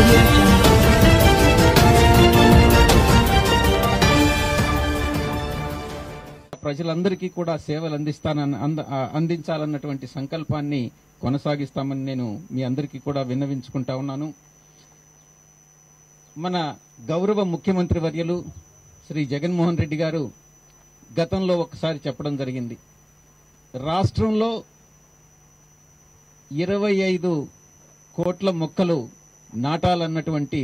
audio jungle. ప్రజలందరికీ కూడా సేవలు అందిస్తానని అంద- ఆ, అందించాలన్నటువంటి సంకల్పాన్ని కొనసాగిస్తామని నేను మీ అందరికీ కూడా విన్నవించుకుంటా ఉన్నాను మన గౌరవ ముఖ్యమంత్రి వర్యులు శ్రీ జగన్మోహన్ రెడ్డి గారు గతంలో ఒకసారి చెప్పడం జరిగింది రాష్ట్రంలో ఇరవై ఐదు కోట్ల మొక్కలు నాటాలన్నటువంటి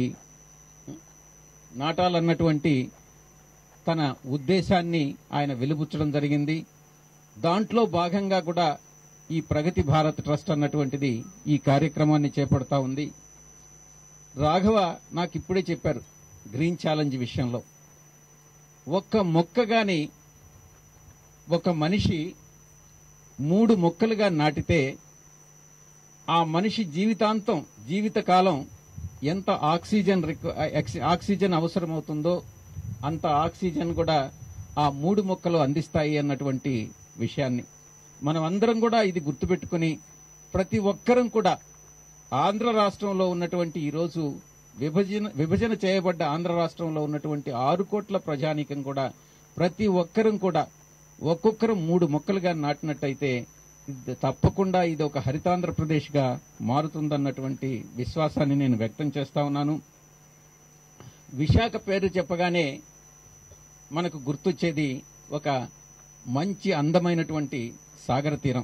నాటాలన్నటువంటి తన ఉద్దేశాన్ని ఆయన వెలుబుచ్చడం జరిగింది దాంట్లో భాగంగా కూడా ఈ ప్రగతి భారత్ ట్రస్ట్ అన్నటువంటిది ఈ కార్యక్రమాన్ని చేపడతా ఉంది రాఘవ నాకు ఇప్పుడే చెప్పారు గ్రీన్ ఛాలెంజ్ విషయంలో ఒక్క మొక్క గాని ఒక మనిషి మూడు మొక్కలుగా నాటితే ఆ మనిషి జీవితాంతం జీవితకాలం ఎంత ఆక్సిజన్ రిక్వ- ఆక్సి- ఆక్సిజన్ అవసరమవుతుందో అంత ఆక్సిజన్ కూడా ఆ మూడు మొక్కలు అందిస్తాయి అన్నటువంటి విషయాన్ని మనం అందరం కూడా ఇది గుర్తుపెట్టుకుని ప్రతి ఒక్కరం కూడా ఆంధ్ర రాష్ట్రంలో ఉన్నటువంటి ఈరోజు విభజన విభజన చేయబడ్డ ఆంధ్ర రాష్ట్రంలో ఉన్నటువంటి ఆరు కోట్ల ప్రజానీకం కూడా ప్రతి ఒక్కరం కూడా ఒక్కొక్కరు మూడు మొక్కలుగా నాటినట్టయితే ఇది తప్పకుండా ఇది ఒక హరితాంధ్రప్రదేశ్ గా మారుతుందన్నటువంటి విశ్వాసాన్ని నేను వ్యక్తం చేస్తా ఉన్నాను విశాఖ పేరు చెప్పగానే మనకు గుర్తొచ్చేది ఒక మంచి అందమైనటువంటి సాగర తీరం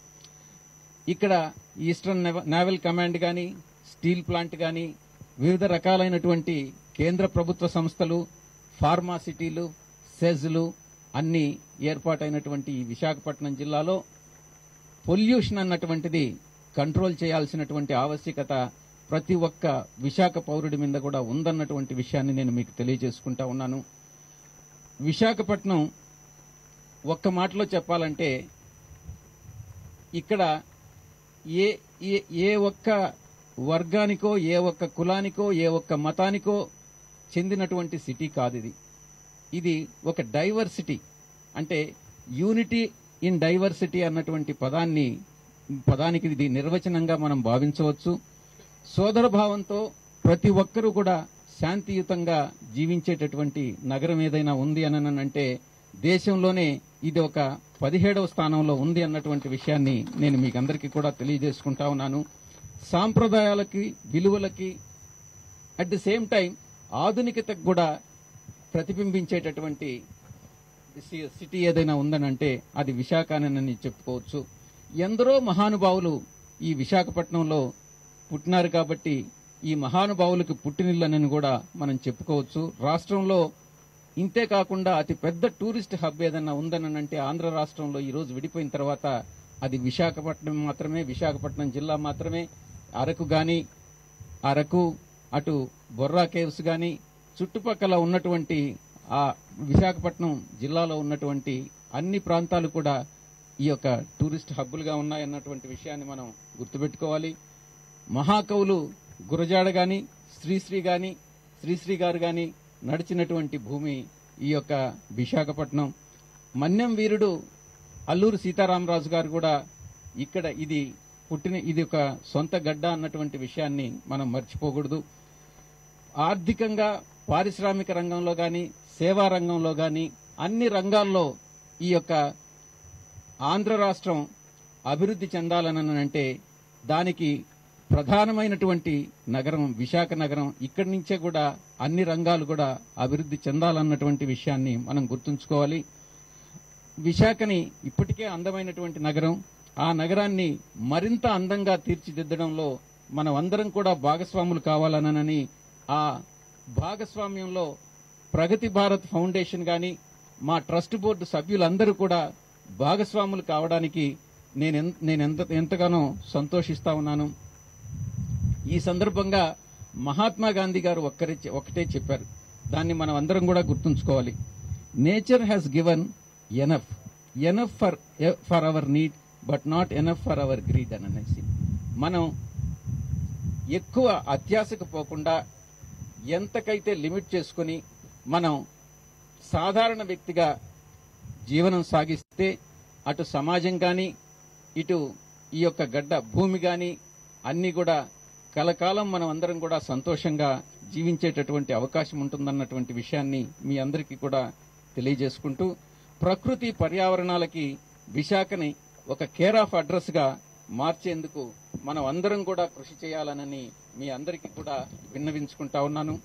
ఇక్కడ ఈస్టర్న్ నెవ- నేవల్ కమాండ్ కానీ స్టీల్ ప్లాంట్ కానీ వివిధ రకాలైనటువంటి కేంద్ర ప్రభుత్వ సంస్థలు ఫార్మా సిటీలు సెజ్లు అన్ని ఏర్పాటైనటువంటి ఈ విశాఖపట్నం జిల్లాలో పొల్యూషన్ అన్నటువంటిది కంట్రోల్ చేయాల్సినటువంటి ఆవశ్యకత ప్రతి ఒక్క విశాఖ పౌరుడి మీద కూడా ఉందన్నటువంటి విషయాన్ని నేను మీకు తెలియజేసుకుంటా ఉన్నాను విశాఖపట్నం ఒక్క మాటలో చెప్పాలంటే ఇక్కడ ఏ ఏ ఏ ఒక్క వర్గానికో ఏ ఒక్క కులానికో ఏ ఒక్క మతానికో చెందినటువంటి సిటీ కాదు ఇది ఇది ఒక డైవర్సిటీ అంటే యూనిటీ ఇన్ డైవర్సిటీ అన్నటువంటి పదాన్ని పదానికి ఇది నిర్వచనంగా మనం భావించవచ్చు సోదర భావంతో ప్రతి ఒక్కరూ కూడా శాంతియుతంగా జీవించేటటువంటి నగరం ఏదైనా ఉంది అని అంటే దేశంలోనే ఇది ఒక పదిహేడవ స్థానంలో ఉంది అన్నటువంటి విషయాన్ని నేను మీకు అందరికీ కూడా తెలియజేసుకుంటా ఉన్నాను సాంప్రదాయాలకి విలువలకి అట్ ది సేమ్ టైం ఆధునికతకు కూడా ప్రతిబింబించేటటువంటి సి- సిటీ ఏదైనా ఉందనంటే అది విశాఖనని చెప్పుకోవచ్చు ఎందరో మహానుభావులు ఈ విశాఖపట్నంలో పుట్టినారు కాబట్టి ఈ మహానుభావులకు పుట్టినిల్లని కూడా మనం చెప్పుకోవచ్చు రాష్ట్రంలో ఇంతే కాకుండా అతి పెద్ద టూరిస్ట్ హబ్ ఏదన్నా ఉందనంటే ఆంధ్ర రాష్ట్రంలో ఈ రోజు విడిపోయిన తర్వాత అది విశాఖపట్నం మాత్రమే విశాఖపట్నం జిల్లా మాత్రమే అరకు గాని అరకు అటు బొర్రా కేవ్స్ గాని చుట్టుపక్కల ఉన్నటువంటి ఆ విశాఖపట్నం జిల్లాలో ఉన్నటువంటి అన్ని ప్రాంతాలు కూడా ఈ యొక్క టూరిస్ట్ హబ్బులుగా ఉన్నాయన్నటువంటి విషయాన్ని మనం గుర్తుపెట్టుకోవాలి మహాకవులు గురజాడ గాని శ్రీశ్రీ గాని శ్రీశ్రీ గారు గాని నడిచినటువంటి భూమి ఈ యొక్క విశాఖపట్నం మన్యం వీరుడు అల్లూరు సీతారామరాజు గారు కూడా ఇక్కడ ఇది పుట్టిన ఇది ఒక సొంత గడ్డ అన్నటువంటి విషయాన్ని మనం మర్చిపోకూడదు ఆర్థికంగా పారిశ్రామిక రంగంలో గాని సేవా రంగంలో గాని అన్ని రంగాల్లో ఈ యొక్క ఆంధ్ర రాష్ట్రం అభివృద్ధి చెందాలని అంటే దానికి ప్రధానమైనటువంటి నగరం విశాఖ నగరం ఇక్కడి నుంచే కూడా అన్ని రంగాలు కూడా అభివృద్ధి చెందాలన్నటువంటి విషయాన్ని మనం గుర్తుంచుకోవాలి విశాఖని ఇప్పటికే అందమైనటువంటి నగరం ఆ నగరాన్ని మరింత అందంగా తీర్చిదిద్దడంలో మనం అందరం కూడా భాగస్వాములు కావాలనని ఆ భాగస్వామ్యంలో ప్రగతి భారత్ ఫౌండేషన్ గాని మా ట్రస్ట్ బోర్డు సభ్యులందరూ కూడా భాగస్వాములు కావడానికి నేను ఎన్- నేను ఎంత ఎంతగానో సంతోషిస్తా ఉన్నాను ఈ సందర్భంగా మహాత్మా గాంధీ గారు ఒక్కరే చె- ఒకటే చెప్పారు దాన్ని మనం అందరం కూడా గుర్తుంచుకోవాలి nature has given enough enough for for our need but not enough for our greed అని అనేసి మనం ఎక్కువ అత్యాశకు పోకుండా ఎంతకైతే లిమిట్ చేసుకుని మనం సాధారణ వ్యక్తిగా జీవనం సాగిస్తే అటు సమాజం కానీ ఇటు ఈ యొక్క గడ్డ భూమి కానీ అన్ని కూడా కలకాలం మనం అందరం కూడా సంతోషంగా జీవించేటటువంటి అవకాశం ఉంటుందన్నటువంటి విషయాన్ని మీ అందరికీ కూడా తెలియజేసుకుంటూ ప్రకృతి పర్యావరణాలకి విశాఖని ఒక కేర్ ఆఫ్ అడ్రస్ గా మార్చేందుకు మనం అందరం కూడా కృషి చేయాలనని మీ అందరికీ కూడా విన్నవించుకుంటా ఉన్నాను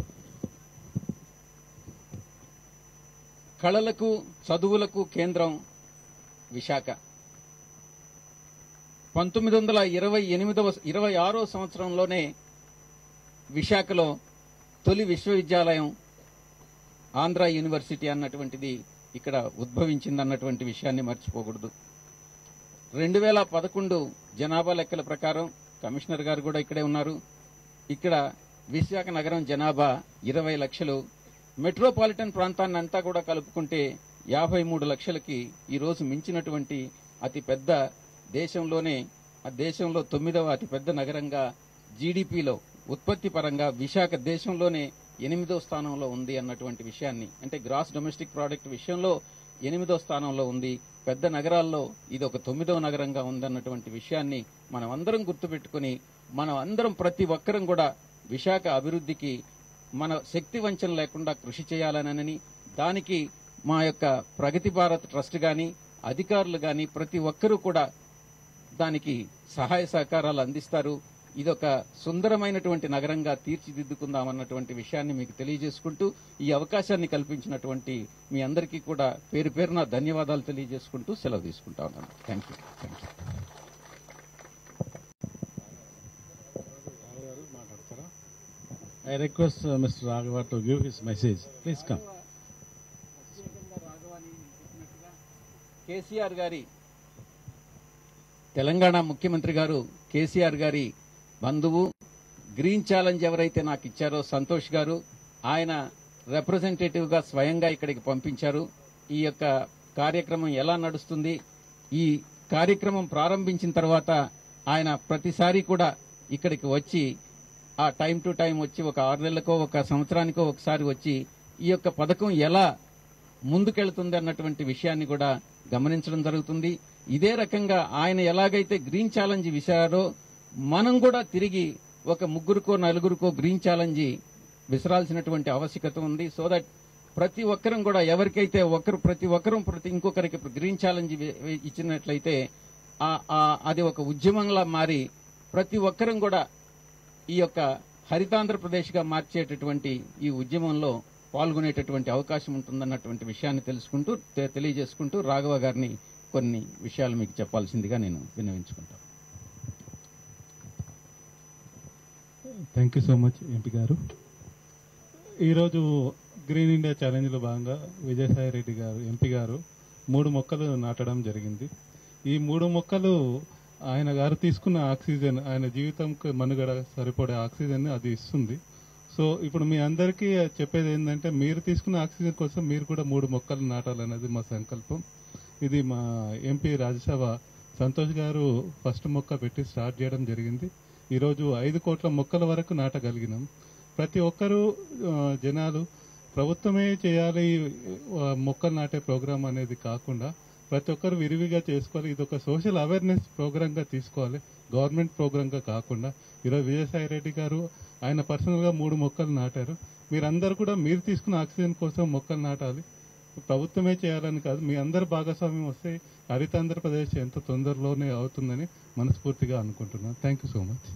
కళలకు చదువులకు కేంద్రం విశాఖ పంతొమ్మిది వందల ఇరవై ఎనిమిదవ ఇరవై ఆరో సంవత్సరంలోనే విశాఖలో తొలి విశ్వవిద్యాలయం ఆంధ్ర యూనివర్సిటీ అన్నటువంటిది ఇక్కడ ఉద్భవించిందన్నటువంటి విషయాన్ని మర్చిపోకూడదు రెండు వేల పదకొండు జనాభా లెక్కల ప్రకారం కమిషనర్ గారు కూడా ఇక్కడే ఉన్నారు ఇక్కడ విశాఖ నగరం జనాభా ఇరవై లక్షలు మెట్రోపాలిటన్ ప్రాంతాన్ని అంతా కూడా కలుపుకుంటే యాభై మూడు లక్షలకి ఈ రోజు మించినటువంటి అతి పెద్ద దేశంలోనే ఆ దేశంలో తొమ్మిదవ అతి పెద్ద నగరంగా జీడిపిలో ఉత్పత్తి పరంగా విశాఖ దేశంలోనే ఎనిమిదో స్థానంలో ఉంది అన్నటువంటి విషయాన్ని అంటే గ్రాస్ డొమెస్టిక్ ప్రోడక్ట్ విషయంలో ఎనిమిదో స్థానంలో ఉంది పెద్ద నగరాల్లో ఇది ఒక తొమ్మిదవ నగరంగా ఉందన్నటువంటి విషయాన్ని మనం అందరం గుర్తుపెట్టుకుని మనం అందరం ప్రతి ఒక్కరం కూడా విశాఖ అభివృద్ధికి మన శక్తి వంచన లేకుండా కృషి చేయాలనని దానికి మా యొక్క ప్రగతి భారత్ ట్రస్ట్ గాని అధికారులు గాని ప్రతి ఒక్కరూ కూడా దానికి సహాయ సహకారాలు అందిస్తారు ఇదొక సుందరమైనటువంటి నగరంగా తీర్చిదిద్దుకుందామన్నటువంటి విషయాన్ని మీకు తెలియజేసుకుంటూ ఈ అవకాశాన్ని కల్పించినటువంటి మీ అందరికీ కూడా పేరు పేరున ధన్యవాదాలు తెలియజేసుకుంటూ సెలవు తీసుకుంటా ఉన్నాను thank you thank you I request uh, Mr. Raghava to give his message. Please come. KCR గారి తెలంగాణ ముఖ్యమంత్రి గారు కేసీఆర్ గారి బంధువు గ్రీన్ ఛాలెంజ్ ఎవరైతే నాకు ఇచ్చారో సంతోష్ గారు ఆయన రిప్రజెంటేటివ్ గా స్వయంగా ఇక్కడికి పంపించారు ఈ యొక్క కార్యక్రమం ఎలా నడుస్తుంది ఈ కార్యక్రమం ప్రారంభించిన తర్వాత ఆయన ప్రతిసారి కూడా ఇక్కడికి వచ్చి ఆ టైం టు టైం వచ్చి ఒక ఆరు నెలలకో ఒక సంవత్సరానికో ఒకసారి వచ్చి ఈ యొక్క పథకం ఎలా ముందుకెళ్తుంది అన్నటువంటి విషయాన్ని కూడా గమనించడం జరుగుతుంది ఇదే రకంగా ఆయన ఎలాగైతే గ్రీన్ ఛాలెంజ్ విసారో మనం కూడా తిరిగి ఒక ముగ్గురుకో నలుగురికో గ్రీన్ ఛాలెంజ్ విసరాల్సినటువంటి ఆవశ్యకత ఉంది సో దట్ ప్రతి ఒక్కరం కూడా ఎవరికైతే ఒకరు ప్రతి ఒక్కరూ ప్రతి ఇంకొకరికి గ్రీన్ ఛాలెంజ్ ఇచ్చినట్లయితే ఆ- ఆ- అది ఒక ఉద్యమంలా మారి ప్రతి ఒక్కరం కూడా ఈ యొక్క హరితాంధ్రప్రదేశ్ గా మార్చేటటువంటి ఈ ఉద్యమంలో పాల్గొనేటటువంటి అవకాశం ఉంటుందన్నటువంటి విషయాన్ని తెలుసుకుంటూ తె- తెలియజేసుకుంటూ రాఘవ గారిని కొన్ని విషయాలు మీకు చెప్పాల్సిందిగా నేను విన్నవించుకుంటాను thank you so much MP గారు ఈరోజు గ్రీన్ ఇండియా ఛాలెంజ్లో భాగంగా విజయసాయి రెడ్డి గారు ఎంపీ గారు మూడు మొక్కలు నాటడం జరిగింది ఈ మూడు మొక్కలు ఆయన గారు తీసుకున్న ఆక్సిజన్ ఆయన జీవితంకి మనుగడ సరిపడే ఆక్సిజన్ అది ఇస్తుంది సో ఇప్పుడు మీ అందరికీ చెప్పేది ఏంటంటే మీరు తీసుకున్న ఆక్సిజన్ కోసం మీరు కూడా మూడు మొక్కలు నాటాలన్నది మా సంకల్పం ఇది మా ఎంపీ రాజ్యసభ సంతోష్ గారు ఫస్ట్ మొక్క పెట్టి స్టార్ట్ చేయడం జరిగింది ఈరోజు ఐదు కోట్ల మొక్కల వరకు నాటగలిగినాం ప్రతి ఒక్కరూ ఆ, జనాలు ప్రభుత్వమే చేయాలి ఆ, మొక్కలు నాటే ప్రోగ్రామ్ అనేది కాకుండా ప్రతి ఒక్కరు విరివిగా చేసుకోవాలి ఇది ఒక సోషల్ అవేర్నెస్ ప్రోగ్రామ్ గా తీసుకోవాలి గవర్నమెంట్ ప్రోగ్రామ్ గా కాకుండా ఈరోజు విజయసాయి రెడ్డి గారు ఆయన పర్సనల్ గా మూడు మొక్కలు నాటారు మీరందరూ కూడా మీరు తీసుకున్న ఆక్సిజన్ కోసం మొక్కలు నాటాలి ప్రభుత్వమే చేయాలని కాదు మీ అందరి భాగస్వామ్యం వస్తే హరితాంధ్రప్రదేశ్ ఎంత తొందరలోనే అవుతుందని మనస్ఫూర్తిగా అనుకుంటున్నాను thank you so much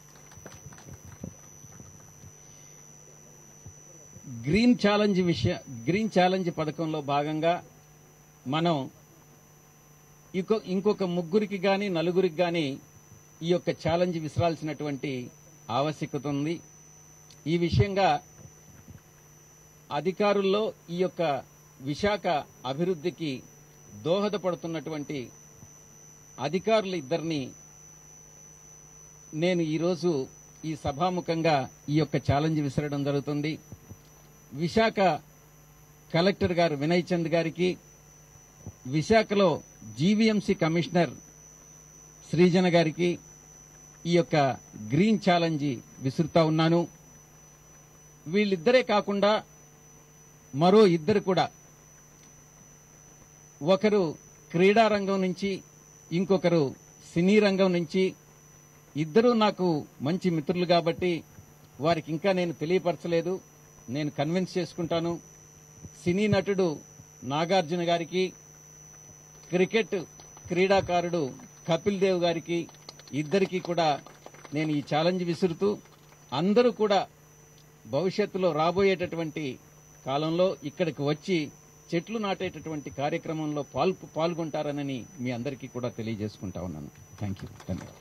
green challenge విషయ గ్రీన్ ఛాలెంజ్ పథకంలో భాగంగా మనం ఇంకో ఇంకొక ముగ్గురికి గాని నలుగురికి గాని ఈ యొక్క ఛాలెంజ్ విసరాల్సినటువంటి ఆవశ్యకత ఉంది ఈ విషయంగా అధికారుల్లో ఈ యొక్క విశాఖ అభివృద్ధికి దోహదపడుతున్నటువంటి అధికారులు ఇద్దరిని నేను ఈరోజు ఈ సభాముఖంగా ఈ యొక్క ఛాలెంజ్ విసరడం జరుగుతుంది విశాఖ కలెక్టర్ గారు వినయ్ చంద్ గారికి విశాఖలో జీవీఎంసీ కమిషనర్ శ్రీజన గారికి ఈ యొక్క గ్రీన్ ఛాలెంజ్ విసురుతా ఉన్నాను వీళ్ళిద్దరే కాకుండా మరో ఇద్దరు కూడా ఒకరు క్రీడా రంగం నుంచి ఇంకొకరు సినీ రంగం నుంచి ఇద్దరూ నాకు మంచి మిత్రులు కాబట్టి వారికి ఇంకా నేను తెలియపరచలేదు నేను కన్విన్స్ చేసుకుంటాను సినీ నటుడు నాగార్జున గారికి క్రికెట్ క్రీడాకారుడు కపిల్ దేవ్ గారికి ఇద్దరికి కూడా నేను ఈ ఛాలెంజ్ విసురుతూ అందరూ కూడా భవిష్యత్తులో రాబోయేటటువంటి కాలంలో ఇక్కడికి వచ్చి చెట్లు నాటేటటువంటి కార్యక్రమంలో పాల్ పాల్గొంటారనని మీ అందరికీ కూడా తెలియజేసుకుంటా ఉన్నాను థ్యాంక్ యూ ధన్యవాదాలు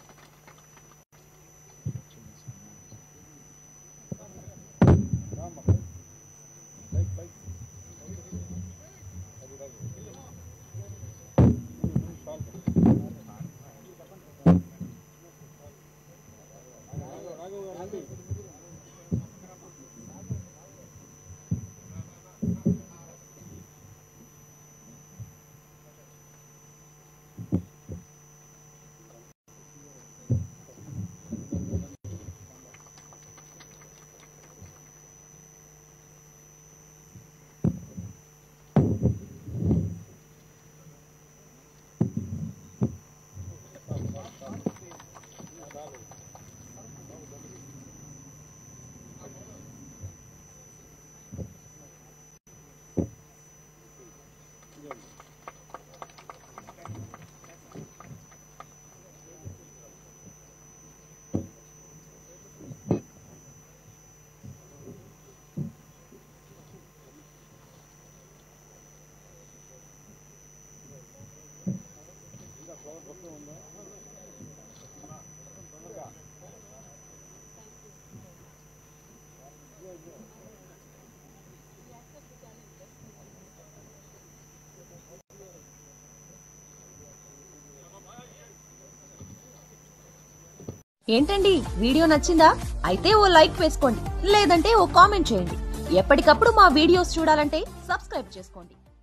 ఏంటండి వీడియో నచ్చిందా అయితే ఓ లైక్ వేసుకోండి లేదంటే ఓ కామెంట్ చేయండి ఎప్పటికప్పుడు మా వీడియోస్ చూడాలంటే సబ్స్క్రైబ్ చేసుకోండి